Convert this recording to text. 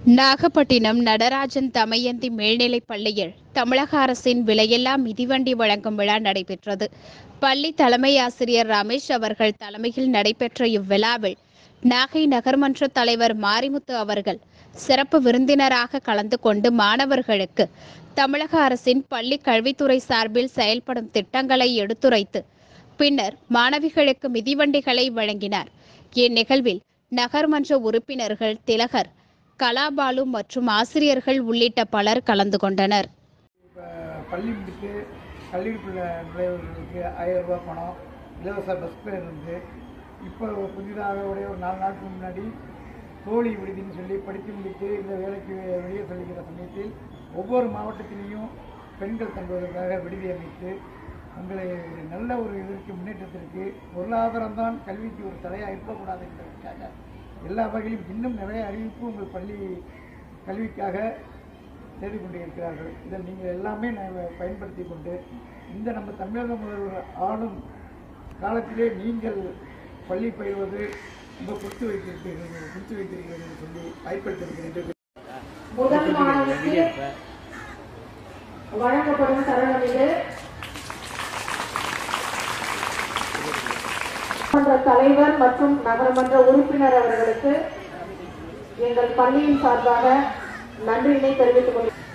நாகப்பட்டினம் நடராஜன் தமயந்தி மேல்நிலைப் பள்ளியில் தமிழக அரசின் விலையில்லா மிதிவண்டி வழங்கும் விழா நடைபெற்றது பள்ளி தலைமை ஆசிரியர் ரமேஷ் அவர்கள் தலைமையில் நடைபெற்ற இவ்விழாவில் நாகை நகர்மன்ற தலைவர் மாரிமுத்து அவர்கள் சிறப்பு விருந்தினராக கலந்து கொண்டு மாணவர்களுக்கு தமிழக அரசின் பள்ளி கல்வித்துறை சார்பில் செயல்படும் திட்டங்களை எடுத்துரைத்து பின்னர் மாணவிகளுக்கு மிதிவண்டிகளை வழங்கினார் இந்நிகழ்வில் நகர்மன்ற உறுப்பினர்கள் திலகர் கலாபாலு மற்றும் ஆசிரியர்கள் உள்ளிட்ட பலர் கலந்து கொண்டனர் இப்போ பள்ளி முடித்து கல்லூரி பிள்ளை நுழைவர்களுக்கு ஆயிரம் ரூபாய் பணம் இலவச பஸ் பேர் இருந்து இப்போ புதிதாக உடைய ஒரு நாலு நாளுக்கு முன்னாடி தோழி விடுதின்னு சொல்லி படித்து முடித்து இந்த வேலைக்கு வெளியே சொல்லிக்கிற சமயத்தில் ஒவ்வொரு மாவட்டத்திலையும் பெண்கள் தங்குவதற்காக விடுதி அமைத்து உங்களை நல்ல ஒரு இதற்கு முன்னேற்றத்திற்கு பொருளாதாரம் தான் கல்விக்கு ஒரு தடையாக இருக்கக்கூடாது என்பதற்காக எல்லா வகையிலும் இன்னும் நிறைய அறிவிப்பு உங்கள் பள்ளி கல்விக்காக செய்து கொண்டு இருக்கிறார்கள் இதை நீங்கள் எல்லாமே ந- பயன்படுத்தி கொண்டு இந்த நம்ம தமிழக முதல்வர் ஆளும் காலத்திலே நீங்கள் பள்ளி பயில்வது ரொம்ப கொடுத்து வைத்திருக்கிறீர்கள் கொடுத்து வைத்திருக்கிறீர்கள் என்று சொல்லி வாய்ப்பளித்திருக்கிறேன் முதல் மாணவனுக்கு வழங்கப்படும் தருணம் இது மன்ற தலைவர் மற்றும் நகரமன்ற உறுப்பினர் அவர்களுக்கு எங்கள் பள்ளியின் சார்பாக நன்றியினை தெரிவித்துக் கொள்கிறேன்